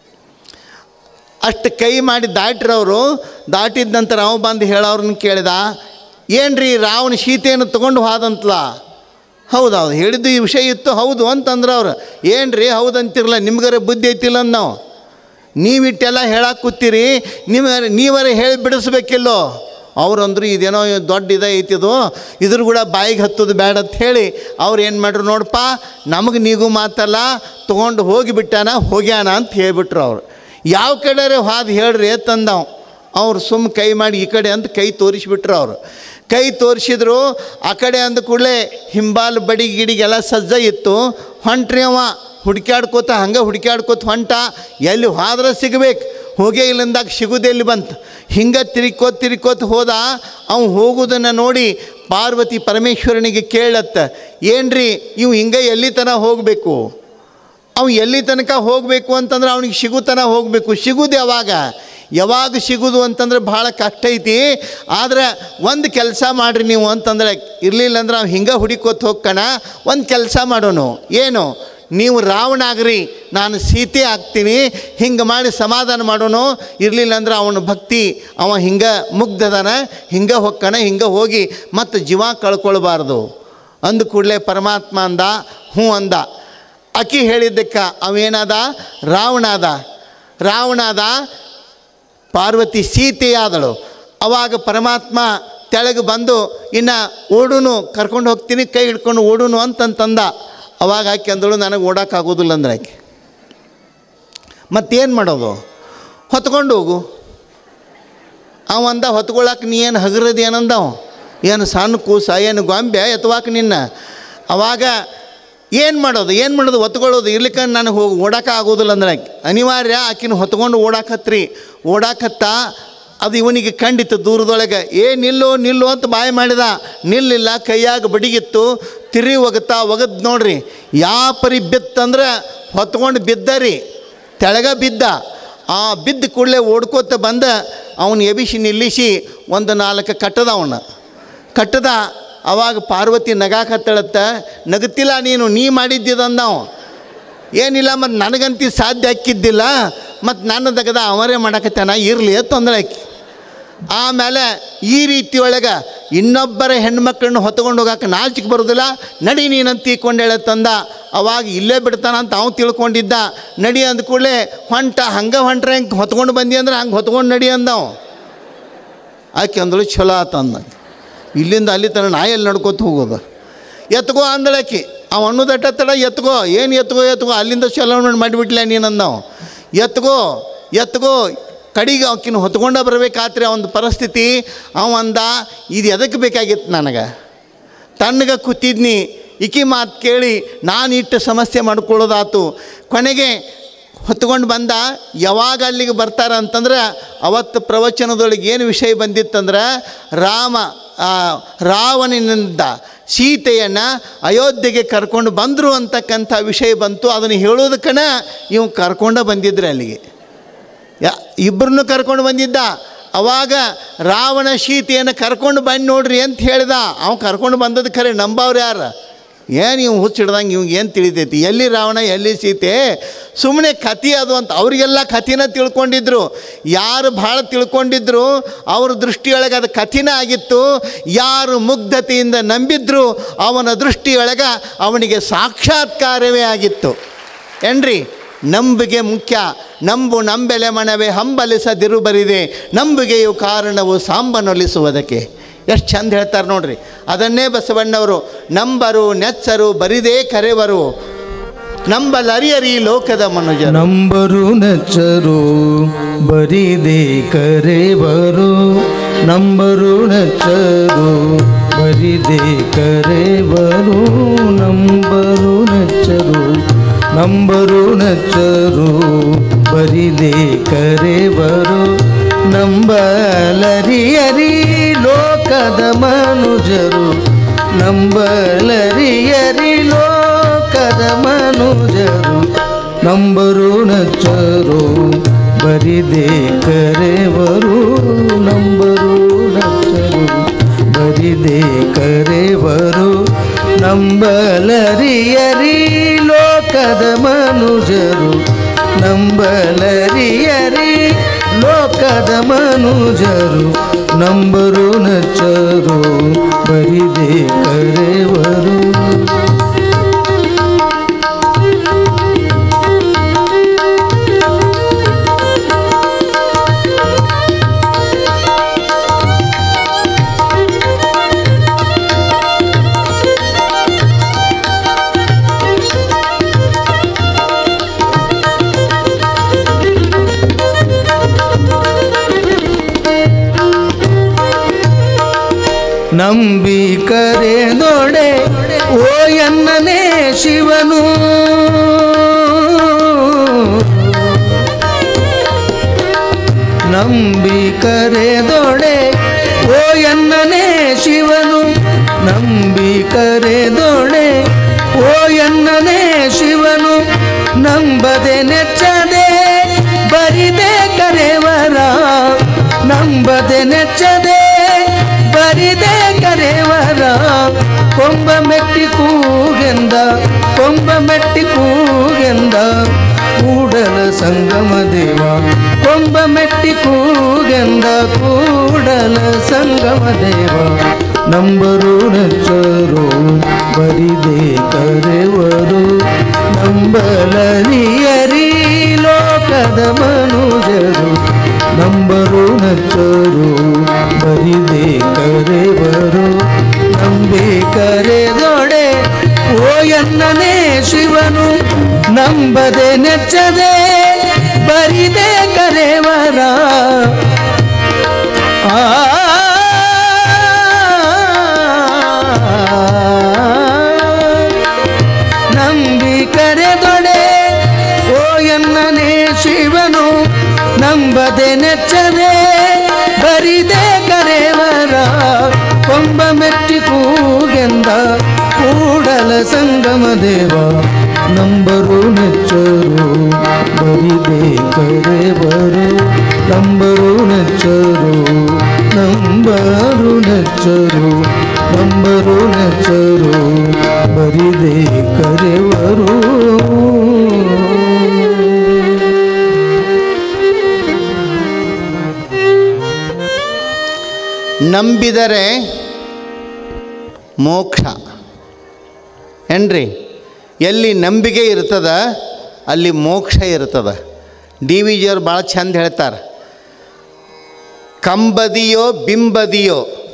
ಅಷ್ಟು ಕೈ ಮಾಡಿ ದಾಟ್ರವರು ದಾಟಿದ ನಂತರ ಅವ ಬಂದು ಹೇಳೋರನ್ನ ಕೇಳಿದ ಏನ್ರಿ ರಾವಣ ಸೀತೆಯನ್ನು ತೊಗೊಂಡು ಹೋದಂತಲ ಹೌದು ಹೌದು ಹೇಳಿದ್ದು ಈ ವಿಷಯ ಇತ್ತು ಹೌದು ಅಂತಂದ್ರೆ ಅವ್ರು ಏನ್ರಿ ಹೌದು ಅಂತಿರಲ್ಲ ನಿಮ್ಗಾರ ಬುದ್ಧಿ ಐತಿಲ್ಲ ಅಂದ್ ನಾವು ನೀವಿಟ್ಟೆಲ್ಲ ಹೇಳಕ್ಕೆ ಕೂತೀರಿ ನಿಮ್ಮ ನೀವರ ಹೇಳಿ ಬಿಡಿಸ್ಬೇಕಿಲ್ಲೋ ಅವ್ರು ಅಂದರು ಇದೇನೋ ದೊಡ್ಡ ಇದ ಐತಿದು ಇದ್ರ ಕೂಡ ಬಾಯಿಗೆ ಹತ್ತೋದು ಬೇಡ ಅಂತ ಹೇಳಿ ಅವ್ರು ಏನು ಮಾಡ್ರು ನೋಡಪ್ಪ ನಮಗೆ ನೀಗೂ ಮಾತಲ್ಲ ತೊಗೊಂಡು ಹೋಗಿಬಿಟ್ಟಾನ ಹೋಗ್ಯಾನ ಅಂತ ಹೇಳಿಬಿಟ್ರು ಅವ್ರು ಯಾವ ಕಡೆ ಹಾದು ಹೇಳ್ರಿ ತಂದವ್ ಅವ್ರು ಸುಮ್ಮ ಕೈ ಮಾಡಿ ಈ ಕಡೆ ಅಂತ ಕೈ ತೋರಿಸ್ಬಿಟ್ರು ಅವರು ಕೈ ತೋರಿಸಿದ್ರು ಆ ಕಡೆ ಅಂದ ಕೂಡಲೇ ಹಿಂಬಾಲ್ ಬಡಿ ಗಿಡಿಗೆಲ್ಲ ಸಜ್ಜ ಇತ್ತು ಹೊಂಟ್ರಿ ಅವ ಹುಡ್ಕ್ಯಾಡ್ಕೋತ ಹಂಗೆ ಹುಡ್ಕ್ಯಾಡ್ಕೋತ ಹೊಂಟ ಎಲ್ಲಿ ಹೋದ್ರೆ ಸಿಗ್ಬೇಕು ಹೋಗೇ ಇಲ್ಲಿಂದಾಗ ಸಿಗುದೆಲ್ಲಿ ಬಂತು ಹಿಂಗೆ ತಿರ್ಕೋತ ತಿರ್ಕೋತ ಹೋದ ಅವ್ನು ಹೋಗುವುದನ್ನು ನೋಡಿ ಪಾರ್ವತಿ ಪರಮೇಶ್ವರನಿಗೆ ಕೇಳತ್ತ ಏನ್ರಿ ಇವು ಹಿಂಗೆ ಎಲ್ಲಿ ತನಕ ಹೋಗಬೇಕು ಅವು ಎಲ್ಲಿ ತನಕ ಹೋಗಬೇಕು ಅಂತಂದ್ರೆ ಅವನಿಗೆ ಸಿಗುತನ ಹೋಗಬೇಕು ಸಿಗುದು ಯಾವಾಗ ಯಾವಾಗ ಸಿಗುದು ಅಂತಂದ್ರೆ ಭಾಳ ಕಷ್ಟ ಐತಿ ಆದ್ರೆ ಒಂದು ಕೆಲಸ ಮಾಡಿರಿ ನೀವು ಅಂತಂದ್ರೆ ಇರಲಿಲ್ಲ ಅಂದ್ರೆ ಅವ್ನು ಹಿಂಗೆ ಹುಡಿಕೋತ ಹೋಗ್ಕಣ ಒಂದು ಕೆಲಸ ಮಾಡೋನು ಏನು ನೀವು ರಾವಣ ಆಗ್ರಿ ನಾನು ಸೀತೆ ಆಗ್ತೀನಿ ಹಿಂಗೆ ಮಾಡಿ ಸಮಾಧಾನ ಮಾಡೋನು ಇರಲಿಲ್ಲ ಅಂದ್ರೆ ಅವನ ಭಕ್ತಿ ಅವ ಹಿಂಗೆ ಮುಗ್ಧದನ ಹಿಂಗೆ ಹೊಕ್ಕನ ಹಿಂಗೆ ಹೋಗಿ ಮತ್ತು ಜೀವ ಕಳ್ಕೊಳ್ಬಾರ್ದು ಅಂದ ಕೂಡಲೇ ಪರಮಾತ್ಮ ಅಂದ ಹ್ಞೂ ಅಂದ ಅಕ್ಕಿ ಹೇಳಿದ್ದಕ್ಕೆ ಅವೇನಾದ ರಾವಣ ಅದ ರಾವಣ ಅದ ಪಾರ್ವತಿ ಸೀತೆಯಾದಳು ಅವಾಗ ಪರಮಾತ್ಮ ತೆಳಗೆ ಬಂದು ಇನ್ನು ಓಡುನು ಕರ್ಕೊಂಡು ಹೋಗ್ತೀನಿ ಕೈ ಹಿಡ್ಕೊಂಡು ಓಡುನು ಅಂತಂತಂದ ಅವಾಗ ಆಕೆ ಅಂದಳು ನನಗೆ ಓಡೋಕ್ಕಾಗೋದಿಲ್ಲ ಅಂದ್ರೆ ಆಕೆ ಮತ್ತೇನು ಮಾಡೋದು ಹೊತ್ಕೊಂಡು ಹೋಗು ಅವ ಅಂದ ಹೊತ್ಕೊಳಕ್ಕೆ ನೀ ಏನು ಹಗರದಿ ಏನಂದವ ಏನು ಸಣ್ಣ ಕೂಸ ಏನು ಗೊಂಬೆ ಎತ್ತವಾಕ ನಿನ್ನ ಅವಾಗ ಏನು ಮಾಡೋದು ಏನು ಮಾಡೋದು ಹೊತ್ಕೊಳ್ಳೋದು ಇರ್ಲಿಕ್ಕೆ ನನಗೆ ಹೋಗಿ ಓಡಕ್ಕೆ ಆಗೋದಿಲ್ಲ ಅಂದ್ರೆ ಆಕೆ ಅನಿವಾರ್ಯ ಆಕಿನ ಹೊತ್ಕೊಂಡು ಓಡಾಕತ್ರಿ ಓಡಾಕತ್ತ ಅದು ಇವನಿಗೆ ಕಂಡಿತ್ತು ದೂರದೊಳಗೆ ಏ ನಿಲ್ಲು ನಿಲ್ಲು ಅಂತ ಬಾಯಿ ಮಾಡಿದ ನಿಲ್ಲಿಲ್ಲ ಕೈಯಾಗ ಬಡಿಗಿತ್ತು ತಿರಿ ಒಗತಾ ಒಗದ್ ನೋಡ್ರಿ ಯಾವ ಪರಿ ಬಿತ್ತಂದ್ರೆ ಹೊತ್ಕೊಂಡು ಬಿದ್ದ ರೀ ತೆಳಗ ಬಿದ್ದ ಆ ಬಿದ್ದ ಕೂಡಲೇ ಓಡ್ಕೋತ ಬಂದ ಅವನು ಎಬಿಸಿ ನಿಲ್ಲಿಸಿ ಒಂದು ನಾಲ್ಕು ಕಟ್ಟದ ಅವನ ಕಟ್ಟದ ಅವಾಗ ಪಾರ್ವತಿ ನಗಾಕತ್ತಳತ್ತ ನಗತಿಲ್ಲ ನೀನು ನೀ ಮಾಡಿದ್ದಿದಂದವ ಏನಿಲ್ಲ ಮತ್ತು ನನಗಂತಿ ಸಾಧ್ಯ ಆಕ್ಕಿದ್ದಿಲ್ಲ ಮತ್ತು ನನ್ನ ತೆಗೆದ ಅವರೇ ಮಾಡಕತ್ತಾನ ಇರಲಿ ತೊಂದರೆ ಆಕಿ ಆಮೇಲೆ ಈ ರೀತಿಯೊಳಗೆ ಇನ್ನೊಬ್ಬರ ಹೆಣ್ಮಕ್ಳನ್ನ ಹೊತ್ಕೊಂಡು ಹೋಗಕ್ಕೆ ನಾಚಿಕೆ ಬರೋದಿಲ್ಲ ನಡಿ ನೀನಂತ ತೀಕೊಂಡೇಳೆ ತಂದ ಅವಾಗ ಇಲ್ಲೇ ಬಿಡ್ತಾನ ಅಂತ ಅವ್ನು ತಿಳ್ಕೊಂಡಿದ್ದ ನಡಿ ಅಂದ ಕೂಡಲೇ ಹೊಂಟ ಹಂಗೆ ಹೊಂಟ್ರೆ ಹಂಗೆ ಹೊತ್ಕೊಂಡು ಬಂದಿ ಅಂದ್ರೆ ಹಂಗೆ ಹೊತ್ಕೊಂಡು ನಡಿ ಅಂದವ ಆಕೆ ಅಂದಳು ಚಲೋ ಆತ ಅಂದ ಇಲ್ಲಿಂದ ಅಲ್ಲಿ ತನಕ ನಾ ಎಲ್ಲಿ ನಡ್ಕೊತ ಹೋಗೋದು ಎತ್ಕೋ ಅಂದಳಾಕಿ ಅವ ಅನ್ನೋದಟ್ಟ ತಡ ಎತ್ಕೋ ಏನು ಎತ್ಕೋ ಎತ್ಕೋ ಅಲ್ಲಿಂದ ಚಲಾವಣೆ ಮಾಡಿಬಿಟ್ಲೆ ನೀನು ಅಂದವ ಎತ್ಕೋ ಎತ್ಕೋ ಕಡಿಗೆ ಅವಕಿನ ಹೊತ್ಕೊಂಡ ಬರಬೇಕಾತ್ರಿ ಅವನ ಪರಿಸ್ಥಿತಿ ಅವ ಅಂದ ಇದು ಎದಕ್ಕೆ ಬೇಕಾಗಿತ್ತು ನನಗೆ ತಣ್ಣಗೆ ಕೂತಿದ್ನಿ ಇಕಿ ಮಾತು ಕೇಳಿ ನಾನು ಇಟ್ಟು ಸಮಸ್ಯೆ ಮಾಡ್ಕೊಳ್ಳೋದಾತು ಕೊನೆಗೆ ಹೊತ್ಕೊಂಡು ಬಂದ ಯಾವಾಗ ಅಲ್ಲಿಗೆ ಬರ್ತಾರ ಅಂತಂದ್ರೆ ಅವತ್ತು ಪ್ರವಚನದೊಳಗೆ ಏನು ವಿಷಯ ಬಂದಿತ್ತಂದ್ರೆ ರಾಮ ಆ, ರಾವಣನಿಂದ ಸೀತೆಯನ್ನು ಅಯೋಧ್ಯೆಗೆ ಕರ್ಕೊಂಡು ಬಂದರು ಅಂತಕ್ಕಂಥ ವಿಷಯ ಬಂತು ಅದನ್ನು ಹೇಳೋದಕ್ಕನ ಇವ್ ಕರ್ಕೊಂಡ ಬಂದಿದ್ರೆ ಅಲ್ಲಿಗೆ ಯಾ ಇಬ್ಬರನ್ನು ಕರ್ಕೊಂಡು ಬಂದಿದ್ದ ಅವಾಗ ರಾವಣ ಸೀತೆಯನ್ನು ಕರ್ಕೊಂಡು ಬನ್ನಿ ನೋಡ್ರಿ ಅಂತ ಹೇಳ್ದ ಅವ ಕರ್ಕೊಂಡು ಬಂದದ್ದು ಖರೆ ನಂಬವ್ರು ಯಾರು ಏನು ಇವ್ ಹುಚ್ಚಿಡ್ದಂಗೆ ಇವ್ಗೆ ಏನು ತಿಳಿತೈತಿ ಎಲ್ಲಿ ರಾವಣ ಎಲ್ಲಿ ಸೀತೆ ಸುಮ್ಮನೆ ಕತಿ ಅದು ಅಂತ ಅವರಿಗೆಲ್ಲ ಕಥಿನ ತಿಳ್ಕೊಂಡಿದ್ರು ಯಾರು ಭಾಳ ತಿಳ್ಕೊಂಡಿದ್ರು ಅವ್ರ ದೃಷ್ಟಿಯೊಳಗೆ ಅದು ಕಥಿನ ಆಗಿತ್ತು ಯಾರು ಮುಗ್ಧತೆಯಿಂದ ನಂಬಿದ್ರು ಅವನ ದೃಷ್ಟಿಯೊಳಗೆ ಅವನಿಗೆ ಸಾಕ್ಷಾತ್ಕಾರವೇ ಆಗಿತ್ತು ಏನ್ರಿ ನಂಬಿಕೆ ಮುಖ್ಯ ನಂಬು ನಂಬೆಲೆ ಮನವೇ ಹಂಬಲಿಸದಿರು ಬರಿದೆ ನಂಬಿಕೆಯು ಕಾರಣವು ಸಾಂಬನೊಲಿಸುವುದಕ್ಕೆ ಎಷ್ಟು ಚಂದ ಹೇಳ್ತಾರೆ ನೋಡ್ರಿ ಅದನ್ನೇ ಬಸವಣ್ಣವರು ನಂಬರು ನೆಚ್ಚರು ಬರಿದೇ ಕರೆವರು ನಂಬಲರಿಯರಿ ಲೋಕದ ಮನುಜರು ನಂಬರು ನಚ್ಚರು ಬರಿದೆ ಕರೆವರು ನಂಬರು ನಚ್ಚರು ಬರಿದೆ ಕರೆವರು ನಂಬರು ನಚ್ಚರು ನಂಬರು ನಚ್ಚರು ಬರಿದೆ ಕರೆವರು ನಂಬಲರಿಯರಿ ಲೋಕದ ಮನುಜರು ನಂಬಲರಿಯರಿ ಲೋಕದ ಮನುಜರು ನಂಬರು ನಚ್ಚರು ಬರಿದೆ ಕರೆವರು ನಂಬರು ನಚ್ಚರು ಬರಿದೆ ಕರೆವರು ನಂಬಲರಿಯರಿ ಲೋಕದ ಮನುಜರು ನಂಬಲರಿಯರಿ ಲೋಕದ ಮನುಜರು ನಂಬರು ನಚ್ಚರು ಬರಿದೆ ಕರೆವರು ನಂಬಿ ಕರೆದೊಡೆ ಓ ಎನ್ನನೇ ಶಿವನು ನಂಬಿ ಕರೆದೊಡೆ ಓ ಎನ್ನನೇ ಶಿವನು ನಂಬಿ ಕರೆದೊಡೆ ಓ ಎನ್ನನೇ ಶಿವನು ನಂಬದೆ ನೆಚ್ಚದೆ ಬರಿದೆ ಕರೆವರ ನಂಬದೆ ನೆಚ್ಚದೆ ಬರಿದೆ ಕರೆವರ ಕೊಂಬ ಮೆಟ್ಟಿ ಕೂಗೆಂದ ಕೊಂಬ ಮೆಟ್ಟಿ ಕೂಗೆಂದ ಕೂಡಲ ಸಂಗಮ ದೇವ ಕೊಂಬ ಮೆಟ್ಟಿ ಕೂಗೆಂದ ಕೂಡಲ ಸಂಗಮ ದೇವ ನಂಬರು ನಚ್ಚರು ಬರಿದೆ ಕರೆವರು ನಂಬಲರಿಯರಿ ಲೋಕದ ಮನುಜರು ನಂಬರು ನಚ್ಚರು ಬರಿದೆ ಕರೆವರು ನಂಬಿ ಕರೆದೊಡೆ ಓ ಎನ್ನನೇ ಶಿವನು ನಂಬದೆ ನೆಚ್ಚದೆ ಬರಿದೆ ಕರೆವರ ಆ ನಂಬಿ ಕರೆದೊಡೆ ಓ ಎನ್ನನೇ ಶಿವನು ನಂಬದೆ ನೆಚ್ಚದೆ ಬರಿದೆ ಕರೆವರ ಕೊಂಬ ಮೆಟ್ಟಿ ಕೂಗೆಂದ ಕೂಡಲ ಸಂಗಮ ದೇವ ನಂಬರು ನೆಚ್ಚರು ಬರಿದೆ ಕರೆವರು ನಂಬರು ನೆಚ್ಚರು ನಂಬರು ನೆಚ್ಚರು ನಂಬರು ನೆಚ್ಚರು ಬರಿದೆ ಕರೆವರು ನಂಬಿದರೆ ಮೋಕ್ಷ ಏನ್ರಿ ಎಲ್ಲಿ ನಂಬಿಕೆ ಇರ್ತದ ಅಲ್ಲಿ ಮೋಕ್ಷ ಇರ್ತದ ಡಿ ವಿ ಜಿಯವ್ರು ಭಾಳ ಚಂದ ಹೇಳ್ತಾರೆ ಕಂಬದಿಯೋ ಬಿಂಬದಿಯೋ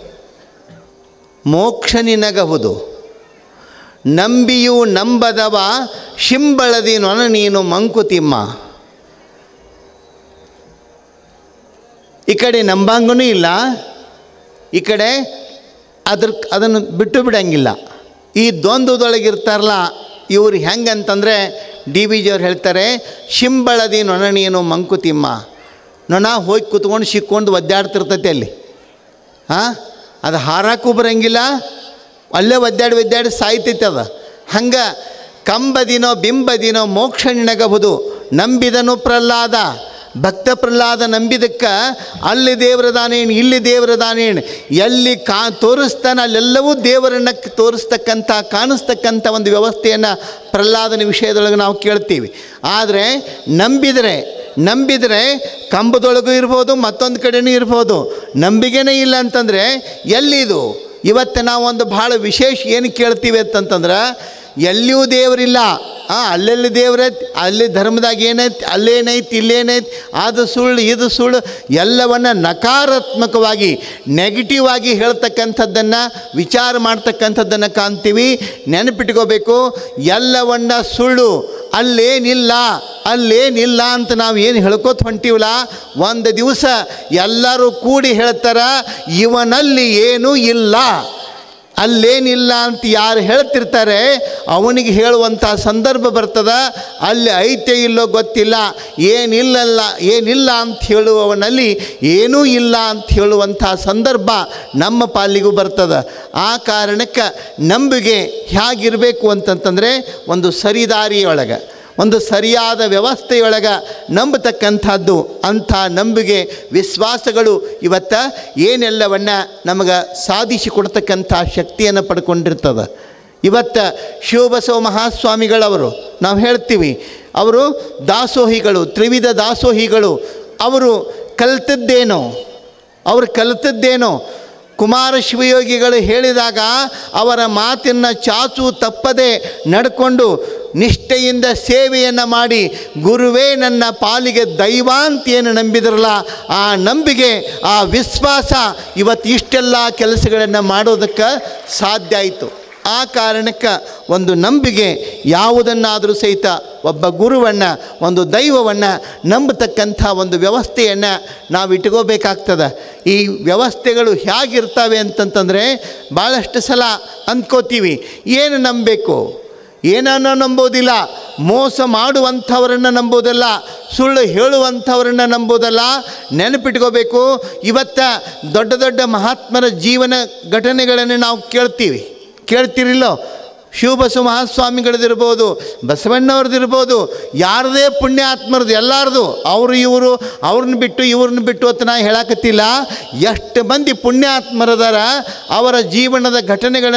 ಮೋಕ್ಷ ನಿನಗಹುದು ನಂಬಿಯೂ ನಂಬದವ ಶಿಂಬಳದಿ ನೊನ ನೀನು ಮಂಕುತಿಮ್ಮ ಈ ಕಡೆ ನಂಬಂಗೂ ಇಲ್ಲ ಈ ಕಡೆ ಅದ್ರ ಅದನ್ನು ಬಿಟ್ಟು ಬಿಡಂಗಿಲ್ಲ ಈ ದ್ವಂದ್ವದೊಳಗಿರ್ತಾರಲ್ಲ ಇವ್ರು ಹೆಂಗೆ ಅಂತಂದರೆ ಡಿ ಬಿ ಜಿಯವ್ರು ಹೇಳ್ತಾರೆ ಶಿಂಬಳದಿ ನೊಣನೀನು ಮಂಕುತಿಮ್ಮ ನೊಣ ಹೋಗಿ ಕುತ್ಕೊಂಡು ಸಿಕ್ಕೊಂಡು ಒದ್ದಾಡ್ತಿರ್ತೈತೆ ಅಲ್ಲಿ ಹಾಂ ಅದು ಹಾರಾಕೂ ಬರಂಗಿಲ್ಲ ಅಲ್ಲೇ ಒದ್ದಾಡಿ ಒದ್ದಾಡಿ ಸಾಯ್ತೈತೆ ಅದು ಹಂಗೆ ಕಂಬದಿನೋ ಬಿಂಬದಿನೋ ಮೋಕ್ಷ ನಿನಗಬಹುದು ನಂಬಿದನು ಪ್ರಹ್ಲಾದ ಭಕ್ತ ಪ್ರಹ್ಲಾದ ನಂಬಿದಕ್ಕೆ ಅಲ್ಲಿ ದೇವರ ದಾನೇಣ್ ಇಲ್ಲಿ ದೇವರ ದಾನೇಣ್ ಎಲ್ಲಿ ಕಾ ತೋರಿಸ್ತಾನೆ ಅಲ್ಲೆಲ್ಲವೂ ದೇವರನ್ನು ತೋರಿಸ್ತಕ್ಕಂಥ ಕಾಣಿಸ್ತಕ್ಕಂಥ ಒಂದು ವ್ಯವಸ್ಥೆಯನ್ನು ಪ್ರಹ್ಲಾದನ ವಿಷಯದೊಳಗೆ ನಾವು ಕೇಳ್ತೀವಿ ಆದರೆ ನಂಬಿದರೆ ನಂಬಿದರೆ ಕಂಬದೊಳಗೂ ಇರ್ಬೋದು ಮತ್ತೊಂದು ಕಡೆನೂ ಇರ್ಬೋದು ನಂಬಿಕೆನೇ ಇಲ್ಲ ಅಂತಂದರೆ ಎಲ್ಲಿದು ಇವತ್ತು ನಾವು ಒಂದು ಭಾಳ ವಿಶೇಷ ಏನು ಕೇಳ್ತೀವಿ ಅಂತಂತಂದ್ರೆ ಎಲ್ಲಿಯೂ ದೇವರಿಲ್ಲ ಹಾಂ ಅಲ್ಲೆಲ್ಲಿ ದೇವ್ರೈತಿ ಅಲ್ಲಿ ಧರ್ಮದಾಗ ಏನೈತಿ ಅಲ್ಲೇನೈತಿ ಇಲ್ಲೇನೈತಿ ಅದು ಸುಳ್ಳು ಇದು ಸುಳ್ಳು ಎಲ್ಲವನ್ನು ನಕಾರಾತ್ಮಕವಾಗಿ ನೆಗೆಟಿವ್ ಆಗಿ ಹೇಳ್ತಕ್ಕಂಥದ್ದನ್ನು ವಿಚಾರ ಮಾಡ್ತಕ್ಕಂಥದ್ದನ್ನು ಕಾಣ್ತೀವಿ ನೆನಪಿಟ್ಕೋಬೇಕು ಎಲ್ಲವನ್ನ ಸುಳ್ಳು ಅಲ್ಲೇನಿಲ್ಲ ಅಲ್ಲೇನಿಲ್ಲ ಅಂತ ನಾವು ಏನು ಹೇಳ್ಕೊತ ಹೊಂಟೀವಲ್ಲ ಒಂದು ದಿವಸ ಎಲ್ಲರೂ ಕೂಡಿ ಹೇಳ್ತಾರ ಇವನಲ್ಲಿ ಏನೂ ಇಲ್ಲ ಅಲ್ಲೇನಿಲ್ಲ ಅಂತ ಯಾರು ಹೇಳ್ತಿರ್ತಾರೆ ಅವನಿಗೆ ಹೇಳುವಂಥ ಸಂದರ್ಭ ಬರ್ತದ ಅಲ್ಲಿ ಐತೆ ಇಲ್ಲೋ ಗೊತ್ತಿಲ್ಲ ಏನಿಲ್ಲಲ್ಲ ಏನಿಲ್ಲ ಅಂತ ಹೇಳುವವನಲ್ಲಿ ಏನೂ ಇಲ್ಲ ಅಂತ ಹೇಳುವಂಥ ಸಂದರ್ಭ ನಮ್ಮ ಪಾಲಿಗೂ ಬರ್ತದ ಆ ಕಾರಣಕ್ಕೆ ನಂಬಿಕೆ ಹೇಗಿರಬೇಕು ಅಂತಂತಂದರೆ ಒಂದು ಸರಿದಾರಿಯೊಳಗೆ ಒಂದು ಸರಿಯಾದ ವ್ಯವಸ್ಥೆಯೊಳಗೆ ನಂಬತಕ್ಕಂಥದ್ದು ಅಂಥ ನಂಬಿಕೆ ವಿಶ್ವಾಸಗಳು ಇವತ್ತ ಏನೆಲ್ಲವನ್ನು ನಮಗೆ ಸಾಧಿಸಿಕೊಡ್ತಕ್ಕಂಥ ಶಕ್ತಿಯನ್ನು ಪಡ್ಕೊಂಡಿರ್ತದೆ ಇವತ್ತು ಶಿವಬಸವ ಮಹಾಸ್ವಾಮಿಗಳವರು ನಾವು ಹೇಳ್ತೀವಿ ಅವರು ದಾಸೋಹಿಗಳು ತ್ರಿವಿಧ ದಾಸೋಹಿಗಳು ಅವರು ಕಲ್ತದ್ದೇನೋ ಅವರು ಕಲಿತದ್ದೇನೋ ಕುಮಾರ ಶಿವಯೋಗಿಗಳು ಹೇಳಿದಾಗ ಅವರ ಮಾತಿನ ಚಾಚು ತಪ್ಪದೆ ನಡ್ಕೊಂಡು ನಿಷ್ಠೆಯಿಂದ ಸೇವೆಯನ್ನು ಮಾಡಿ ಗುರುವೇ ನನ್ನ ಪಾಲಿಗೆ ದೈವ ಅಂತ ಏನು ನಂಬಿದ್ರಲ್ಲ ಆ ನಂಬಿಕೆ ಆ ವಿಶ್ವಾಸ ಇವತ್ತು ಇಷ್ಟೆಲ್ಲ ಕೆಲಸಗಳನ್ನು ಮಾಡೋದಕ್ಕೆ ಸಾಧ್ಯ ಆಯಿತು ಆ ಕಾರಣಕ್ಕೆ ಒಂದು ನಂಬಿಕೆ ಯಾವುದನ್ನಾದರೂ ಸಹಿತ ಒಬ್ಬ ಗುರುವನ್ನು ಒಂದು ದೈವವನ್ನು ನಂಬತಕ್ಕಂಥ ಒಂದು ವ್ಯವಸ್ಥೆಯನ್ನು ನಾವು ಇಟ್ಕೋಬೇಕಾಗ್ತದೆ ಈ ವ್ಯವಸ್ಥೆಗಳು ಹೇಗಿರ್ತವೆ ಅಂತಂತಂದರೆ ಭಾಳಷ್ಟು ಸಲ ಅಂದ್ಕೋತೀವಿ ಏನು ನಂಬಬೇಕು ಏನನ್ನ ನಂಬೋದಿಲ್ಲ ಮೋಸ ಮಾಡುವಂಥವರನ್ನು ನಂಬೋದಲ್ಲ ಸುಳ್ಳು ಹೇಳುವಂಥವರನ್ನ ನಂಬೋದಲ್ಲ ನೆನಪಿಟ್ಕೋಬೇಕು ಇವತ್ತ ದೊಡ್ಡ ದೊಡ್ಡ ಮಹಾತ್ಮರ ಜೀವನ ಘಟನೆಗಳನ್ನು ನಾವು ಕೇಳ್ತೀವಿ ಕೇಳ್ತಿರಿಲ್ಲೋ ಶಿವಬಸವ ಮಹಾಸ್ವಾಮಿಗಳದಿರ್ಬೋದು ಬಸವಣ್ಣವ್ರದ್ದಿರ್ಬೋದು ಯಾರದೇ ಪುಣ್ಯಾತ್ಮರದು ಎಲ್ಲಾರ್ದು ಅವರು ಇವರು ಅವ್ರನ್ನ ಬಿಟ್ಟು ಇವ್ರನ್ನ ಬಿಟ್ಟು ಅಂತ ನಾ ಹೇಳಕತ್ತಿಲ್ಲ ಎಷ್ಟು ಮಂದಿ ಪುಣ್ಯಾತ್ಮರದಾರ ಅವರ ಜೀವನದ ಘಟನೆಗಳನ್ನು